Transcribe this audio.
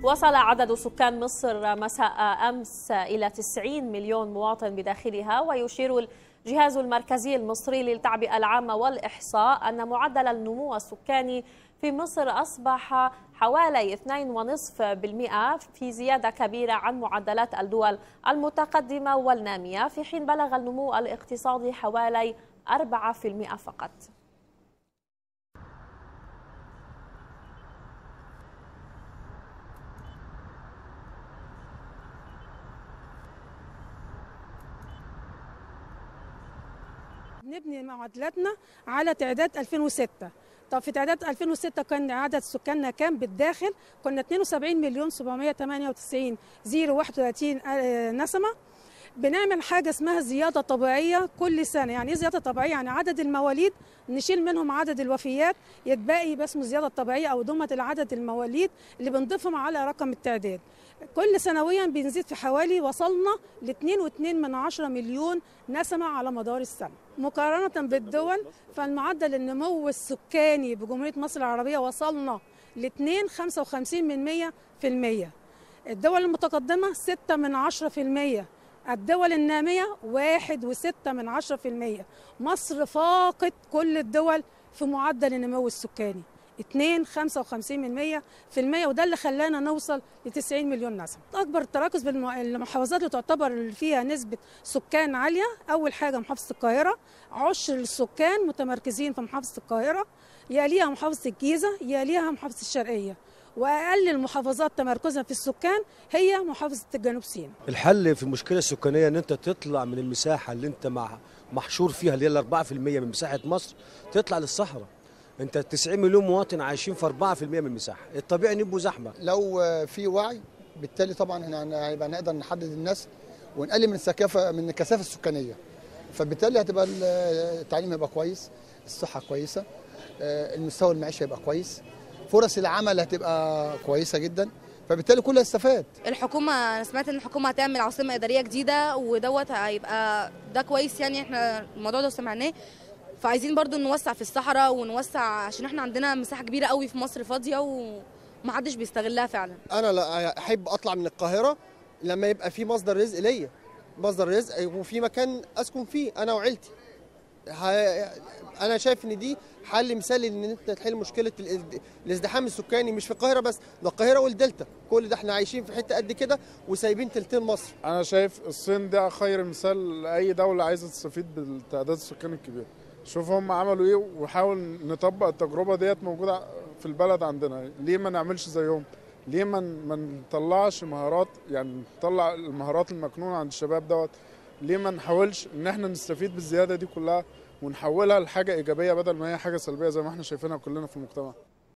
وصل عدد سكان مصر مساء أمس إلى 90 مليون مواطن بداخلها ويشير الجهاز المركزي المصري للتعبئة العامة والإحصاء أن معدل النمو السكاني في مصر أصبح حوالي 2.5% في زيادة كبيرة عن معدلات الدول المتقدمة والنامية في حين بلغ النمو الاقتصادي حوالي 4% فقط نبني معادلاتنا على تعداد 2006 طب في تعداد 2006 كان عدد سكاننا كام بالداخل كنا 72 مليون 798 031 نسمه بنعمل حاجه اسمها زياده طبيعيه كل سنه يعني ايه زياده طبيعيه يعني عدد المواليد نشيل منهم عدد الوفيات يتبقي يبقى اسمه زياده طبيعيه او دمه العدد المواليد اللي بنضيفهم على رقم التعداد كل سنويا بنزيد في حوالي وصلنا ل 2.2 من عشرة مليون نسمه على مدار السنه مقارنه بالدول فالمعدل النمو السكاني بجمهوريه مصر العربيه وصلنا ل 2.55 من 100 في المية الدول المتقدمة 6 من 10 في المية الدول النامية واحد وستة من عشرة في المية مصر فاقت كل الدول في معدل النمو السكاني اتنين خمسة وخمسين من مية في المية وده اللي خلانا نوصل لتسعين مليون نسمة أكبر التراكز بالمحافظات اللي تعتبر فيها نسبة سكان عالية أول حاجة محافظة القاهرة عشر السكان متمركزين في محافظة القاهرة يليها محافظة الجيزة يليها محافظة الشرقية واقل المحافظات تمركزا في السكان هي محافظه الجنوب سيناء. الحل في المشكله السكانيه ان انت تطلع من المساحه اللي انت مع محشور فيها اللي هي 4% من مساحه مصر تطلع للصحراء. انت 90 مليون مواطن عايشين في 4% من المساحه، الطبيعي نبقوا زحمه. لو في وعي بالتالي طبعا احنا هيبقى نقدر نحدد الناس ونقلل من السكافه من الكثافه السكانيه. فبالتالي هتبقى التعليم هيبقى كويس، الصحه كويسه، المستوى المعيشي هيبقى كويس، فرص العمل هتبقى كويسه جدا فبالتالي كله هيستفاد الحكومه انا سمعت ان الحكومه هتعمل عاصمه اداريه جديده ودوت هيبقى ده كويس يعني احنا الموضوع ده سمعناه فعايزين برضو نوسع في الصحراء ونوسع عشان احنا عندنا مساحه كبيره قوي في مصر فاضيه ومحدش بيستغلها فعلا انا لا احب اطلع من القاهره لما يبقى في مصدر رزق ليا مصدر رزق وفي مكان اسكن فيه انا وعيلتي انا شايف ان دي حل مثالي ان انت تحل مشكله الازدحام السكاني مش في القاهره بس ده القاهره والدلتا كل ده احنا عايشين في حته قد كده وسايبين تلتين مصر انا شايف الصين ده خير مثال لاي دوله عايزه تستفيد بالتعداد السكاني الكبير شوف هم عملوا ايه وحاول نطبق التجربه ديت موجوده في البلد عندنا ليه ما نعملش زيهم ليه ما ما نطلعش مهارات يعني نطلع المهارات المكنونه عند الشباب دوت ليه ما نحاولش ان احنا نستفيد بالزياده دي كلها ونحولها لحاجه ايجابيه بدل ما هي حاجه سلبيه زي ما احنا شايفينها كلنا في المجتمع